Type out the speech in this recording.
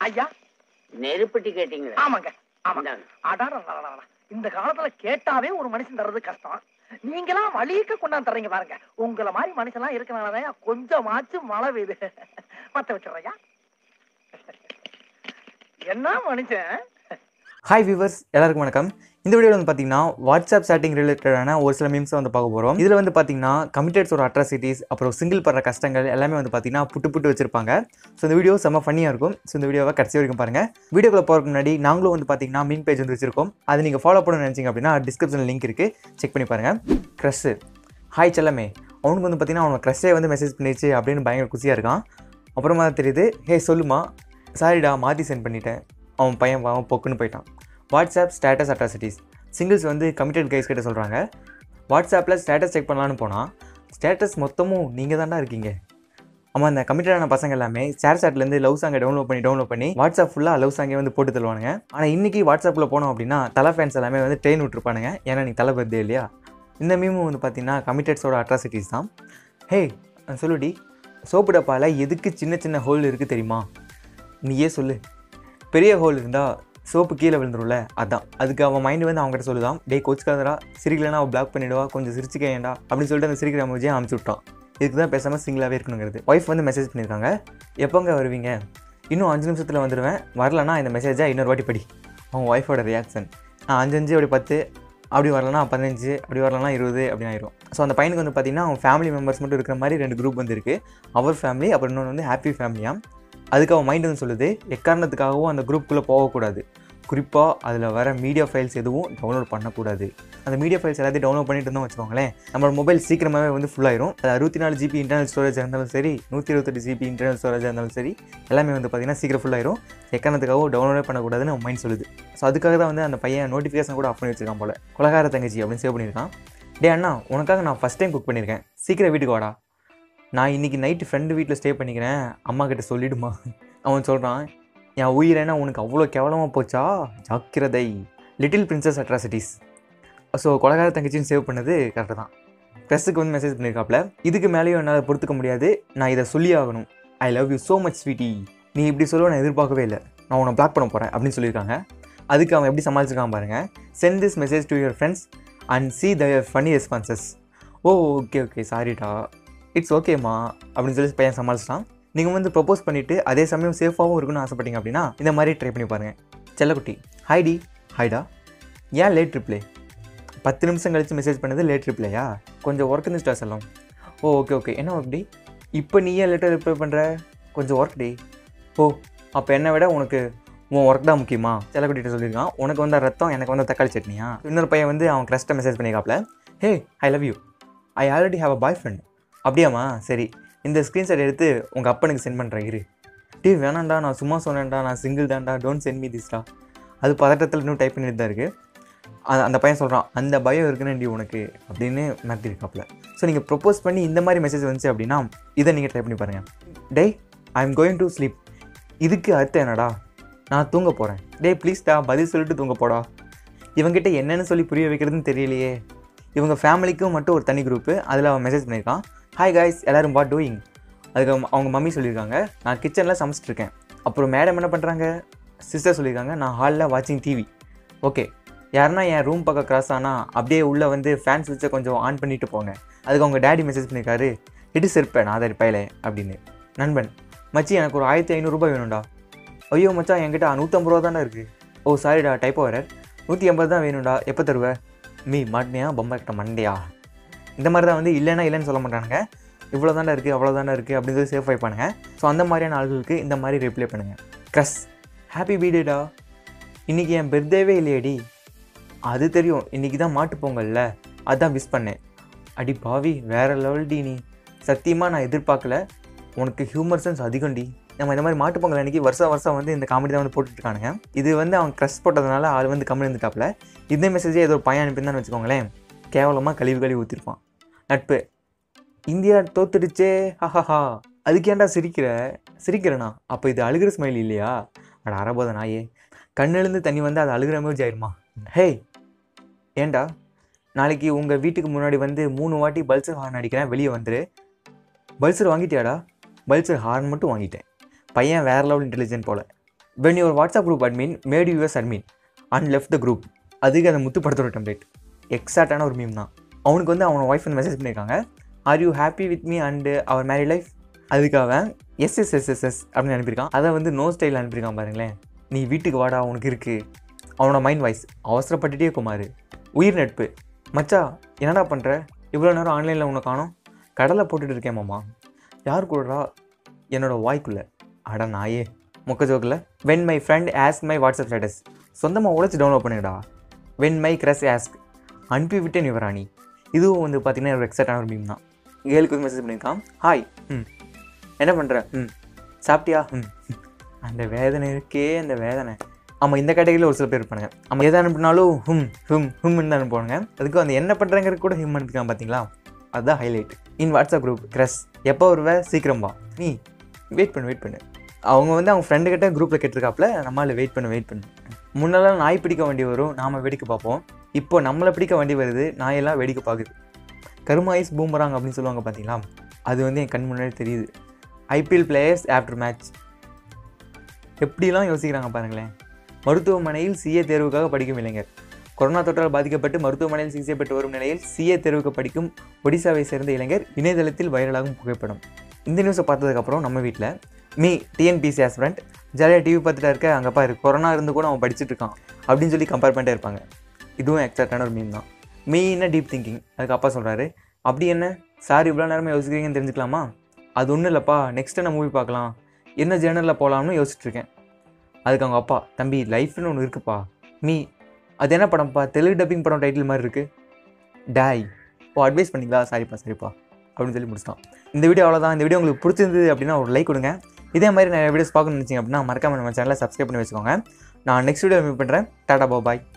ஐயா நெருப்பட்டி கேட்டீங்களா ஆமாங்க ஆமாங்க இந்தாங்க. அடாடா இந்த காலத்துல கேட்டாவே ஒரு மனுஷன் தர்றது கஷ்டம் நீங்களாம் வழிக்க கொண்டாந்து தர்றீங்க பாருங்க உங்கள மாதிரி மனுஷன்லாம் இருக்கனாலதான் கொஞ்சமாச்சும் மழை பெய்யுது மத்த வச்சுறையா என்ன மனுஷன் ஹாய் வியூவர்ஸ் எல்லாருக்கும் வணக்கம் இந்த வீடியோவில் வந்து பார்த்தீங்கன்னா வாட்ஸ்அப் சேட்டிங் ரிலேட்டடான ஒரு சில மீம்ஸை வந்து பார்க்க போகிறோம் இதில் வந்து பார்த்தீங்கன்னா கமிட்டட்ஸோட அட்ராசிட்டிஸ் அப்புறம் சிங்கிள் படுற கஷ்டங்கள் எல்லாமே வந்து பார்த்தீங்கன்னா புட்டு புட்டு வச்சிருப்பாங்க ஸோ இந்த வீடியோ செம்ம ஃபன்னியாக இருக்கும் ஸோ இந்த வீடியோவை கடைசி வரைக்கும் பாருங்கள் வீடியோக்குள்ள போகிறதுக்கு முன்னாடி நாங்களும் வந்து பார்த்தீங்கன்னா மீன் பேஜ் வந்து வச்சிருக்கோம் அது நீங்கள் ஃபாலோ பண்ணணும்னு நினச்சிங்க அப்படின்னா டிஸ்கிரிப்ஷனில் லிங்க் இருக்குது செக் பண்ணி பாருங்கள் க்ரஷ்ஷு ஹாய் செல்லமே அவனுக்கு வந்து பார்த்தீங்கன்னா அவன் க்ரஷ்ஷே வந்து மெசேஜ் பண்ணிச்சு அப்படின்னு பயங்கர குசியாக இருக்கான் அப்புறமா தான் தெரியுது ஹே சொல்லுமா சாரிடா மாற்றி சென்ட் பண்ணிட்டேன் அவன் பையன் அவன் பொக்குன்னு போயிட்டான் வாட்ஸ்அப் ஸ்டேட்டஸ் அட்ராசிட்டிஸ் சிங்கிள்ஸ் வந்து கமிட்டட் கைஸ் கிட்ட சொல்கிறாங்க வாட்ஸ்அப்பில் ஸ்டேட்டஸ் செக் பண்ணலான்னு போனால் ஸ்டேட்டஸ் மொத்தமும் நீங்கள் தான்டா இருக்கீங்க ஆமாம் அந்த கமிட்டடான பசங்க எல்லாமே ஷேர் சாட்லேருந்து லவ் சாங்கை டவுன்லோட் பண்ணி டவுன்லோட் பண்ணி வாட்ஸ்அப் ஃபுல்லாக லவ் சாங்கே வந்து போட்டு தருவானுங்க ஆனால் இன்றைக்கி வாட்ஸ்அப்பில் போனோம் அப்படின்னா தலை ஃபேன்ஸ் எல்லாமே வந்து ட்ரெயின் விட்டுருப்பானுங்க ஏன்னா நீ தலை பர்த்டே இல்லையா இந்த மீமும் வந்து பார்த்தீங்கன்னா கமிட்டட்ஸோட அட்ராசிட்டிஸ் தான் ஹே சொல்லுடி சோப்பு டப்பாவில் எதுக்கு சின்ன சின்ன ஹோல் இருக்குது தெரியுமா நீயே சொல்லு பெரிய ஹோல் இருந்தால் சோப்பு கீழே விழுந்துரும்ல அதான் அதுக்கு அவன் மைண்டு வந்து அவங்ககிட்ட சொல்லுதான் டேய் கோச்சுக்காதரா சிரிக்கலனா அவள் பிளாக் பண்ணிடுவா கொஞ்சம் சிரிச்சுக்க ஏன்டா அப்படின்னு சொல்லிட்டு அந்த சிரிக்கிற அமௌஜியை அமுச்சு விட்டான் இதுக்கு தான் பேசாமல் சிங்கிளாகவே இருக்கணுங்கிறது ஒய்ஃப் வந்து மெசேஜ் பண்ணியிருக்காங்க எப்போங்க வருவீங்க இன்னும் அஞ்சு நிமிஷத்தில் வந்துடுவேன் வரலனா இந்த மெசேஜை இன்னொரு வாட்டி படி அவங்க ஒய்ஃபோட ரியாக்ஷன் அஞ்சு அஞ்சு அப்படி பத்து அப்படி வரலனா பதினஞ்சு அப்படி வரலனா இருபது அப்படின்னு ஆயிரும் ஸோ அந்த பையனுக்கு வந்து பார்த்தீங்கன்னா அவன் ஃபேமிலி மெம்பர்ஸ் மட்டும் இருக்கிற மாதிரி ரெண்டு குரூப் வந்து இருக்குது அவர் ஃபேமிலி அப்புறம் இன்னொன்று வந்து ஹாப்பி ஃபேமிலியாக அதுக்கு அவன் மைண்ட் வந்து சொல்லுது எக்காரணத்துக்காகவும் அந்த குரூப்புக்குள்ளே போகக்கூடாது குறிப்பாக அதில் வர மீடியா ஃபைல்ஸ் எதுவும் டவுன்லோட் பண்ணக்கூடாது அந்த மீடியா ஃபைல்ஸ் எல்லாத்தையும் டவுன்லோட் பண்ணிட்டு இருந்தோம் வச்சுக்கோங்களேன் நம்மளோட மொபைல் சீக்கிரமாகவே வந்து ஃபுல்லாயிரும் அது அறுபத்தி நாலு ஜிபி இன்டர்னல் ஸ்டோரேஜ் இருந்தாலும் சரி நூற்றி இருபத்தெட்டு ஜிபி இன்டர்னல் ஸ்டோரேஜ் இருந்தாலும் சரி எல்லாமே வந்து பார்த்திங்கன்னா சீக்கிரம் ஃபுல்லாயிரும் எக்காரணத்துக்காகவும் டவுன்லோடே பண்ணக்கூடாதுன்னு அவன் மைண்ட் சொல்லுது ஸோ அதுக்காக தான் வந்து அந்த பையன் நோட்டிஃபிகேஷன் கூட ஆஃப் பண்ணி வச்சிருக்கான் போல கொலகார தங்கச்சி அப்படின்னு சேவ் பண்ணியிருக்கான் டே அண்ணா உனக்காக நான் ஃபஸ்ட் டைம் குக் பண்ணியிருக்கேன் சீக்கிரம் வீட்டுக்கு வாடா நான் இன்றைக்கி நைட்டு ஃப்ரெண்டு வீட்டில் ஸ்டே பண்ணிக்கிறேன் அம்மா கிட்ட சொல்லிடுமா அவன் சொல்கிறான் என் உயிரேனா உனக்கு அவ்வளோ கேவலமாக போச்சா ஜாக்கிரதை லிட்டில் பிரின்சஸ் அட்ராசிட்டிஸ் ஸோ கொலகார தங்கச்சின்னு சேவ் பண்ணது கரெக்டாக தான் ப்ரெஸ்ஸுக்கு வந்து மெசேஜ் பண்ணியிருக்காப்ல இதுக்கு மேலேயும் என்னால் பொறுத்துக்க முடியாது நான் இதை சொல்லி ஆகணும் I love you so much sweety நீ இப்படி சொல்லுவ நான் எதிர்பார்க்கவே இல்லை நான் உன்னை பிளாக் பண்ண போகிறேன் அப்படின்னு சொல்லியிருக்காங்க அதுக்கு அவன் எப்படி சமாளிச்சிருக்கான் பாருங்கள் send this message to your friends and see their funny responses oh okay okay சாரிடா இட்ஸ் ஓகேம்மா அப்படின்னு சொல்லி பையன் சமாளிச்சிட்டான் நீங்கள் வந்து ப்ரப்போஸ் பண்ணிவிட்டு அதே சமயம் சேஃபாகவும் இருக்கணும்னு ஆசைப்பட்டீங்க அப்படின்னா இந்த மாதிரி ட்ரை பண்ணி பாருங்கள் செல்லக்குட்டி ஹாய்டி ஹாய்டா ஏன் லேட் ரிப்ளை பத்து நிமிஷம் கழித்து மெசேஜ் பண்ணது லேட் ரிப்ளையா கொஞ்சம் ஒர்க் இருந்துச்சுட்டா செல்லம் ஓ ஓகே ஓகே என்ன ஒர்க் டி இப்போ நீ ஏன் லேட்டாக ரிப்ளை பண்ணுற கொஞ்சம் ஒர்க் டி ஓ அப்போ என்னை விட உனக்கு உன் ஒர்க் தான் முக்கியமா செல்லக்குட்டிகிட்ட சொல்லியிருக்கான் உனக்கு வந்த ரத்தம் எனக்கு வந்த தக்காளி சட்னியா இன்னொரு பையன் வந்து அவன் க்ரஸ்ட்டை மெசேஜ் பண்ணியிருக்காப்ல hey I love you I already have a boyfriend அப்படியாம்மா சரி இந்த ஸ்க்ரீன்ஷாட் எடுத்து உங்கள் அப்பனுக்கு சென்ட் பண்ணுறேன் இரு டே வேணாண்டா நான் சும்மா சொன்னேன்டா நான் சிங்கிள் தான்டா டோன்ட் சென்ட் மீ திஸ்டா அது பதட்டத்தில் இன்னும் டைப் பண்ணிட்டு தான் இருக்குது அந்த பையன் சொல்கிறான் அந்த பயம் இருக்குன்னு உனக்கு அப்படின்னு மாற்றிருக்காப்புல ஸோ நீங்கள் ப்ரொப்போஸ் பண்ணி இந்த மாதிரி மெசேஜ் வந்துச்சு அப்படின்னா இதை நீங்கள் ட்ரை பண்ணி பாருங்கள் டே I am going to sleep இதுக்கு அர்த்தம் என்னடா நான் தூங்க போகிறேன் டே ப்ளீஸ்டா பதில் சொல்லிட்டு தூங்க போடா இவங்கிட்ட என்னென்னு சொல்லி புரிய வைக்கிறதுன்னு தெரியலையே இவங்க ஃபேமிலிக்கும் மட்டும் ஒரு தனி குரூப்பு அதில் அவன் மெசேஜ் பண்ணியிருக்கான் ஹாய் காய்ஸ் எல்லோரும் வாட் டூயிங் அதுக்கு அவங்க- அவங்க மம்மி சொல்லியிருக்காங்க நான் கிச்சனில் சமைச்சிட்ருக்கேன் அப்புறம் மேடம் என்ன பண்ணுறாங்க சிஸ்டர் சொல்லியிருக்காங்க நான் ஹாலில் வாட்சிங் டிவி ஓகே யாருன்னா என் ரூம் பக்கம் கிராஸ் ஆனால் அப்படியே உள்ளே வந்து ஃபேன் சுவிட்சை கொஞ்சம் ஆன் பண்ணிட்டு போங்க அதுக்கு அவங்க டேடி மெசேஜ் பண்ணியிருக்காரு இட்டு செருப்பேன் நான் அதை பையல அப்படின்னு நண்பன் மச்சி எனக்கு ஒரு ஆயிரத்தி ஐநூறுரூபா வேணும்டா ஐயோ மச்சான் என்கிட்ட நூற்றம்பது ரூபா தானே இருக்குது ஓ சாரிடா டைப்போ வரர் நூற்றி ஐம்பது தான் வேணும்டா எப்போ தருவ மீ மாட்டினியா பொம்மை கிட்ட மண்டையா இந்த மாதிரி தான் வந்து இல்லைன்னா இல்லைன்னு சொல்ல மாட்டானுங்க இவ்வளோ தாண்டா இருக்குது அவ்வளோ தாண்டா இருக்குது அப்படின்னு சொல்லி சேஃப் வைப்பானுங்க ஸோ அந்த மாதிரியான ஆள்களுக்கு இந்த மாதிரி ரிப்ளை பண்ணுங்கள் க்ரஸ் ஹாப்பி பீடேடா இன்றைக்கி என் பர்த்டேவே இல்லையேடி அது தெரியும் இன்றைக்கி தான் மாட்டு பொங்கல்ல அதான் மிஸ் பண்ணேன் அடி பாவி வேறு லெவல் டி நீ சத்தியமாக நான் எதிர்பார்க்கல உனக்கு ஹியூமர் சென்ஸ் அதிகம்டி நம்ம இந்த மாதிரி மாட்டு பொங்கல் அன்றைக்கி வருஷம் வருஷம் வந்து இந்த காமெடி தான் வந்து போட்டுட்ருக்கானுங்க இது வந்து அவன் க்ரஷ் போட்டதுனால ஆள் வந்து கம்மி இருந்துட்டாப்புல இந்த மெசேஜே ஏதோ ஒரு பையன் அனுப்பியிருந்தான்னு வச்சுக்கோங்களேன் கேவலமாக கழிவு கழுவி ஊற்றிருப்பான் நட்பு இந்தியா தோத்துடுச்சே ஹஹஹா அதுக்கு ஏன்டா சிரிக்கிற சிரிக்கிறேனா அப்போ இது அழுகிற ஸ்மைல் இல்லையா அட அரபோத நாயே கண்ணிலேருந்து தண்ணி வந்து அது அழுகிற மாதிரி ஆயிருமா ஹேய் ஏன்டா நாளைக்கு உங்கள் வீட்டுக்கு முன்னாடி வந்து மூணு வாட்டி பல்சர் ஹார்ன் அடிக்கிறேன் வெளியே வந்துரு பல்சர் வாங்கிட்டியாடா பல்சர் ஹார்ன் மட்டும் வாங்கிட்டேன் பையன் வேறு லெவல் இன்டெலிஜென்ட் போல் when your WhatsApp group admin made us admin and left the group அதுக்கு அந்த முத்து படத்தோட டெம்ப்ளேட் எக்ஸாக்டான ஒரு மீம் தான் அவனுக்கு வந்து அவனோட ஒய்ஃப் வந்து மெசேஜ் பண்ணியிருக்காங்க are you happy with me and our marry life அதுக்கு அவன் yes yes yes yes yes அப்படின்னு அனுப்பியிருக்கான் அதை வந்து நோ ஸ்டைல் அனுப்பியிருக்கான் பாருங்களேன் நீ வீட்டுக்கு வாடா உனக்கு இருக்குது அவனோட மைண்ட் வாய்ஸ் அவசரப்பட்டுட்டே குமார் உயிர் நட்பு மச்சா என்னடா பண்ணுற இவ்வளோ நேரம் ஆன்லைனில் உன்னை காணோம் கடலை போட்டுட்டு இருக்கேன் மாமா யார் கூடடா என்னோட வாய்க்குள்ளே அட நாயே மொக்க ஜோக்கில் when my friend ask my WhatsApp status சொந்தமாக உழைச்சி டவுன்லோட் பண்ணிடா வென் மை கிரஸ் ஆஸ்க் அனுப்பி விட்டேன் யுவராணி இதுவும் வந்து பார்த்தீங்கன்னா ஒரு எக்ஸாக்டான ஒரு மீம் தான் கேர்ளுக்கு மெசேஜ் பண்ணியிருக்கான் ஹாய் ம் என்ன பண்ணுற ம் சாப்பிட்டியா ம் அந்த வேதனை இருக்கே அந்த வேதனை ஆமாம் இந்த கேட்டகரியில் ஒரு சில பேர் இருப்பாங்க ஆமாம் எதை அனுப்பினாலும் ஹும் ஹும் ஹும்னு தான் அனுப்புவாங்க அதுக்கு அந்த என்ன பண்ணுறங்கிறது கூட ஹிம் அனுப்பிக்கலாம் பார்த்தீங்களா அதுதான் highlight in WhatsApp group crush எப்போ வருவ சீக்கிரம் வா நீ வெயிட் பண்ணு வெயிட் பண்ணு அவங்க வந்து அவங்க ஃப்ரெண்டு கிட்ட குரூப்பில் கேட்டிருக்காப்புல நம்மளால் வெயிட் பண்ணு வெயிட் பண்ணு முன்னெல்லாம் நாய் பிடிக்க வேண்டி வரும் நாம் வேடிக்கை பார்ப்போம் இப்போ நம்மளை பிடிக்க வேண்டி வருது நாயெல்லாம் வேடிக்கை பார்க்குது கருமாயிஸ் பூமராங் அப்படின்னு சொல்லுவாங்க பார்த்தீங்களா அது வந்து என் கண் முன்னாடி தெரியுது ஐபிஎல் பிளேயர்ஸ் ஆஃப்டர் மேட்ச் எப்படிலாம் யோசிக்கிறாங்க பாருங்களேன் மருத்துவமனையில் சிஏ தேர்வுக்காக படிக்கும் இளைஞர் கொரோனா தொற்றால் பாதிக்கப்பட்டு மருத்துவமனையில் சிகிச்சை பெற்று வரும் நிலையில் சிஏ தேர்வுக்கு படிக்கும் ஒடிசாவை சேர்ந்த இளைஞர் இணையதளத்தில் வைரலாகும் புகைப்படம் இந்த நியூஸை பார்த்ததுக்கப்புறம் நம்ம வீட்டில் மீ டிஎன்பிசி ஆஸ்பிரண்ட் ஜாலியாக டிவி பார்த்துட்டா இருக்க அங்கே பாரு கொரோனா இருந்து கூட அவன் படிச்சுட்டு இருக்கான் அப்படின்னு சொல்லி கம்பேர் பண்ணிட்டே இருப்பாங்க இதுவும் எக்ஸாக்டான ஒரு மீன் தான் மீன்னா டீப் திங்கிங் அதுக்கு அப்பா சொல்கிறாரு அப்படி என்ன சார் இவ்வளோ நேரமாக யோசிக்கிறீங்கன்னு தெரிஞ்சுக்கலாமா அது ஒன்றும் இல்லைப்பா நெக்ஸ்ட் என்ன மூவி பார்க்கலாம் என்ன ஜேர்னலில் போகலாம்னு யோசிச்சுட்டு இருக்கேன் அதுக்கு அவங்க அப்பா தம்பி லைஃப்னு ஒன்று இருக்குப்பா மீ அது என்ன படம்ப்பா தெலுங்கு டப்பிங் படம் டைட்டில் மாதிரி இருக்குது டாய் ஓ அட்வைஸ் பண்ணிங்களா சாரிப்பா சரிப்பா அப்படின்னு சொல்லி முடிச்சிட்டான் இந்த வீடியோ அவ்வளோதான் இந்த வீடியோ உங்களுக்கு பிடிச்சிருந்தது அப்படின்னா ஒரு லைக் கொடுங்க இதே மாதிரி நிறைய வீடியோஸ் பார்க்கணும்னு நினச்சிங்க அப்படின்னா மறக்காம நம்ம சேனலை சப்ஸ்கிரைப் பண்ணி வச்சுக்கோங்க நான் நெக்ஸ்ட் வீடியோ மீட் பண்ணுறேன் டாடா பாய்